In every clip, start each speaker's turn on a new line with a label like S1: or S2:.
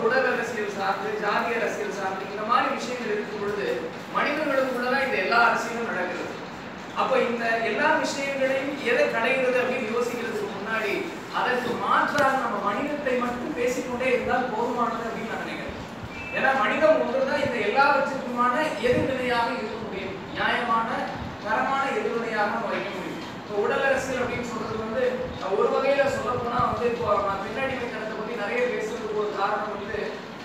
S1: உடல் அரசியல் சார்ந்து ஜாதி அரசியல் சார்ந்து இந்த மாதிரி விஷயங்கள் இருக்கும் பொழுது மனிதர்களுக்குள்ளதான் இந்த எல்லா அரசியலும் நடக்கிறது அப்ப இந்த எல்லா விஷயங்களையும் எதை களைகிறது அப்படின்னு யோசிக்கிறதுக்கு முன்னாடி அதற்கு மாற்றாக நம்ம மனிதத்தை மட்டும் பேசிக்கொண்டே இருந்தால் போதுமானது அப்படின்னு நான் நினைக்கிறேன் ஏன்னா மனிதம் ஒன்றுதான் இந்த எல்லாவற்றுக்குமான எதிர்வினையாக இருக்க முடியும் நியாயமான தரமான எதிர்வினையாக நம்ம வைக்க முடியும் இப்போ உடல் அரசியல் அப்படின்னு சொல்றது வந்து அஹ், ஒரு வகையில சொல்ல போனா வந்து இப்போ நான் பின்னடிமைத்தனத்தை பத்தி நிறைய பேசுறதுக்கு ஒரு காரணம் வந்து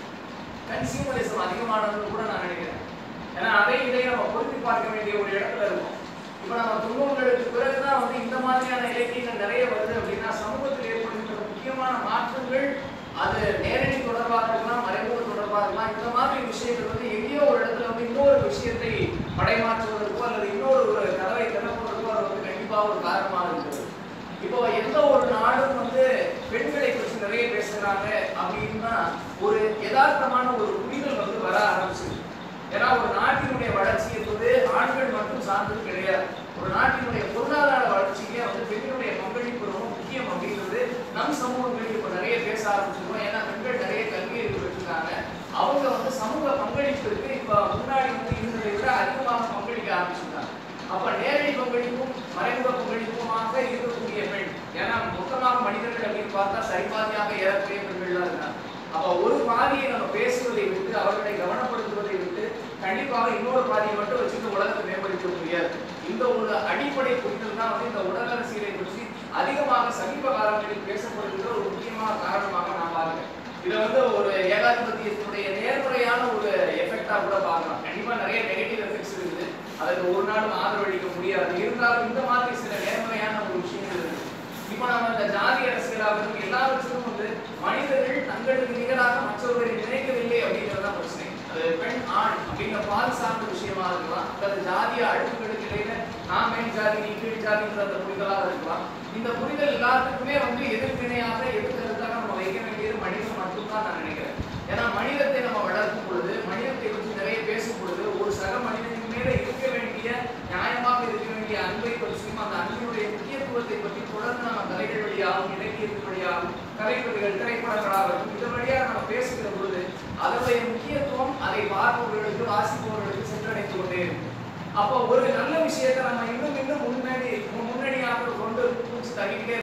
S1: கன்சியூமரிசம் அதிகமானதுன்னு கூட நான் நினைக்கிறேன் ஏன்னா அதை இதை நம்ம பொருத்தி பார்க்க வேண்டிய ஒரு இடத்துல இருக்கும் இப்போ நம்ம தொண்ணூறுகளுக்கு பிறகுதான் வந்து இந்த மாதிரியான இலக்கியங்கள் நிறைய வருது அப்படின்னா சமூகத்தில் ஏற்படுகின்ற முக்கியமான மாற்றங்கள் அது நேரடி தொடர்பாக இருக்கலாம் மறைமுக தொடர்பாக இருக்கலாம் இந்த மாதிரி விஷயங்கள் வந்து எங்கேயோ ஒரு இடத்துல வந்து இன்னொரு விஷயத்தை படைமாற்றுவதற்கோ அல்லது இன்னொரு ஒரு கதவை திறப்பதற்கோ அது வந்து கண்டிப்பாக ஒரு காரணமாக இருக்கிறது இப்போ எந்த ஒரு நாடும் வந்து பெண்களை பற்றி நிறைய பேசுறாங்க அப்படின்னா ஒரு யதார்த்தமான ஒரு புரிதல் வந்து வர ஆரம்பிச்சிருக்கு ஏன்னா ஒரு நாட்டினுடைய வளர்ச்சி என்பது ஆண்கள் மட்டும் சார்ந்தது கிடையாது ஒரு நாட்டினுடைய பொருளாதார வளர்ச்சிக்கே வந்து பெண்களுடைய பங்களிப்பு ரொம்ப முக்கியம் அப்படின்றது நம் சமூகங்களில் இப்போ நிறைய பேச ஆரம்பிச்சிருக்கோம் ஏன்னா பெண்கள் நிறைய கல்வி அறிவு பெற்றிருக்காங்க அவங்க வந்து சமூக பங்களிப்பிற்கு இப்போ முன்னாடி வந்து இருந்ததை விட அதிகமாக பங்களிக்க ஆரம்பிச்சிருக்காங்க அப்ப நேரடி பங்களிப்பும் மறைமுக பங்களிப்புமாக இருக்கக்கூடிய பெண் ஏன்னா மொத்தமாக மனிதர்கள் அப்படின்னு பார்த்தா சரிபாதியாக ஏறக்கூடிய பெண்கள் தான் இருக்காங்க அப்ப ஒரு பாதியை நம்ம பேசுவதை விட்டு அவர்களை கவனப்படுத்துவதை விட்டு கண்டிப்பாக இன்னொரு பாதியை மட்டும் வச்சுட்டு உலகத்தை மேம்படுத்த முடியாது இந்த ஒரு அடிப்படை புரிதல் தான் வந்து இந்த உடல் அரசியலை பற்றி அதிகமாக சமீப காலங்களில் பேசப்படுகிற ஒரு முக்கியமான காரணமாக நான் பார்க்கிறேன் இதை வந்து ஒரு ஏகாதிபத்தியத்தினுடைய நேர்மறையான ஒரு எஃபெக்டா கூட பார்க்கலாம் கண்டிப்பா நிறைய நெகட்டிவ் எஃபெக்ட்ஸ் இருக்குது அதுக்கு ஒரு நாளும் ஆதரவளிக்க முடியாது இருந்தாலும் இந்த மாதிரி சில நேர்மறையான ஒரு விஷயங்கள் இருக்கு இப்போ நம்ம இந்த ஜாதி அரசியலாகட்டும் எல்லாவற்றிலும் வந்து மனிதர்கள் தங்களுக்கு நிகராக மற்றவர்களை நினைக்கவில்லை அப்படிங்கிறது தான் பிரச்சனை அது பெண் ஆண் அப்படிங்கிற பால் சார்ந்த விஷயமா இருக்கலாம் அல்லது ஜாதிய அடுக்குகளுக்கு இடையில நான் மேல் ஜாதி நீ கீழ் ஜாதின்ற அந்த புரிதலாக இருக்கலாம் இந்த புரிதல் எல்லாத்துக்குமே வந்து எதிர்வினையாக எதிர்கருத்தாக நம்ம வைக்க வேண்டியது மனிதன் மட்டும்தான் நான் நினைக்கிறேன் ஏன்னா மனிதத்தை நம்ம வளர்க்கும் பொழுது மனிதத்தை பற்றி நிறைய பேசும் பொழுது ஒரு சக மனிதனின் மேல இருக்க வேண்டிய நியாயமாக இருக்க வேண்டிய அன்பை பற்றியும் அந்த அன்பினுடைய முக்கியத்துவத்தை பற்றி தொடர்ந்து நம்ம கலைகள் வழியாகவும் இலக்கியத்தின் வழியாகவும் கலைக்கதைகள் திரைப்படங்களாகட்டும் இது வழியாக நம்ம பேசுகிற பொழுது அதனுடைய முக்கியத்துவம் அதை பார்ப்பவர்களுக்கு வாசிப்பவர்களுக்கு சென்றடைந்து கொண்டே இருக்கும் அப்போ ஒரு நல்ல விஷயத்தை நம்ம இன்னும் இன்னும் முன்னாடி முன்னணியாக கொண்டு பூச்சி தள்ளிக்கிட்டே